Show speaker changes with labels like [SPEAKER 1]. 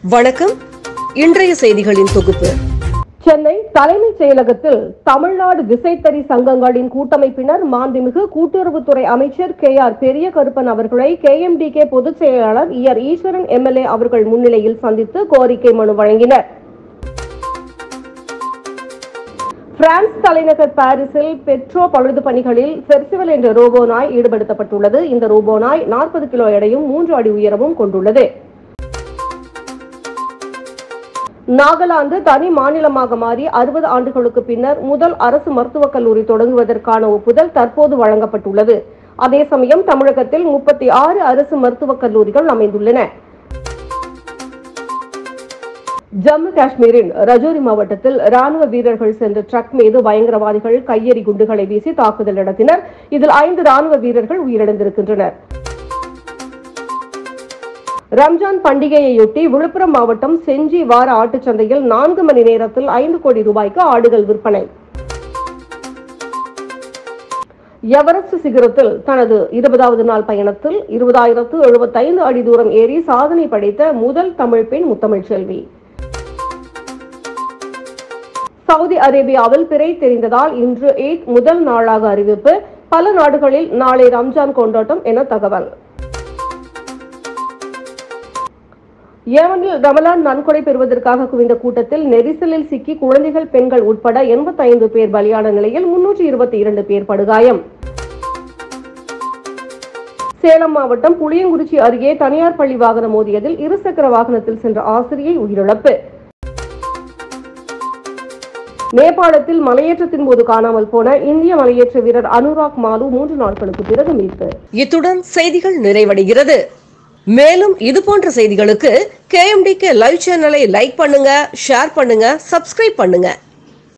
[SPEAKER 1] வணக்கம் இன்றைய செய்திகளின் தொகுப்பு
[SPEAKER 2] சென்னை தலைமைச் செயலகத்தில் தமிழ்நாடு விசைத்தறி சங்கங்களின் கூட்டமைப்பினர் மாண்புமிகு கூட்டுறவுத்துறை அமைச்சர் கே ஆர் பெரிய கருப்பன் அவர்களை கேஎம்டிகே பொதுச் செயலாளர் இயர் ஈஸ்வரன் எம்எல்ஏ அவர்கள் முன்னிலையில் சந்தித்து கோரிக்கை மனு வழங்கினர் பிரான்ஸ் தலைநகர் பாரிஸில் பெட்ரோ பழுது பணிகளில் பெர்சிவல் என்ற ரோபோ நாய் ஈடுபடுத்தப்பட்டுள்ளது இந்த ரோபோ நாய் நாற்பது கிலோ எடையும் மூன்று அடி உயரமும் கொண்டுள்ளது நாகாலாந்து தனி மாநிலமாக மாறி அறுபது ஆண்டுகளுக்கு பின்னர் முதல் அரசு மருத்துவக் கல்லூரி தொடங்குவதற்கான ஒப்புதல் தற்போது வழங்கப்பட்டுள்ளது அதே சமயம் தமிழகத்தில் முப்பத்தி ஆறு அரசு மருத்துவக் கல்லூரிகள் அமைந்துள்ளன ஜம்மு காஷ்மீரின் ரஜோரி மாவட்டத்தில் ராணுவ வீரர்கள் சென்ற ட்ரக் மீது பயங்கரவாதிகள் கையெறி குண்டுகளை வீசி தாக்குதல் நடத்தினர் இதில் ஐந்து ராணுவ வீரர்கள் உயிரிழந்திருக்கின்றனர் ரம்ஜான் பண்டிகையையொட்டி விழுப்புரம் மாவட்டம் செஞ்சி வார ஆட்டுச் சந்தையில் நான்கு மணி நேரத்தில் ஐந்து கோடி ரூபாய்க்கு ஆடுகள் விற்பனை எவரெஸ்ட் சிகரத்தில் தனது இருபதாவது நாள் பயணத்தில் இருபதாயிரத்து எழுபத்தைந்து அடி தூரம் ஏறி சாதனை படைத்த முதல் தமிழ் பெண் முத்தமிழ் செல்வி சவுதி அரேபியாவில் பிறை தெரிந்ததால் இன்று ஈத் முதல் நாளாக அறிவிப்பு பல நாடுகளில் நாளை ரம்ஜான் கொண்டாட்டம் என தகவல் ஏமனில் ரமலான் நன்கொடை பெறுவதற்காக குவிந்த கூட்டத்தில் நெரிசலில் சிக்கி குழந்தைகள் பெண்கள் உட்பட எண்பத்தைந்து பேர் பலியான நிலையில் முன்னூற்றி இருபத்தி இரண்டு பேர் படுகாயம் சேலம் மாவட்டம் புளியங்குறிச்சி அருகே தனியார் பள்ளி வாகனம் மோதியதில் இருசக்கர வாகனத்தில் சென்ற ஆசிரியை உயிரிழப்பு நேபாளத்தில் மலையேற்றத்தின் போது காணாமல் போன இந்திய மலையேற்ற வீரர் அனுராக் மாலு மூன்று நாட்களுக்கு பிறகு மீட்பு
[SPEAKER 1] இத்துடன் செய்திகள் நிறைவடைகிறது மேலும் இது போன்ற செய்திகளுக்கு கேஎம்டிகே லைவ் சேனலை லைக் பண்ணுங்க ஷேர் பண்ணுங்க சப்ஸ்கிரைப் பண்ணுங்க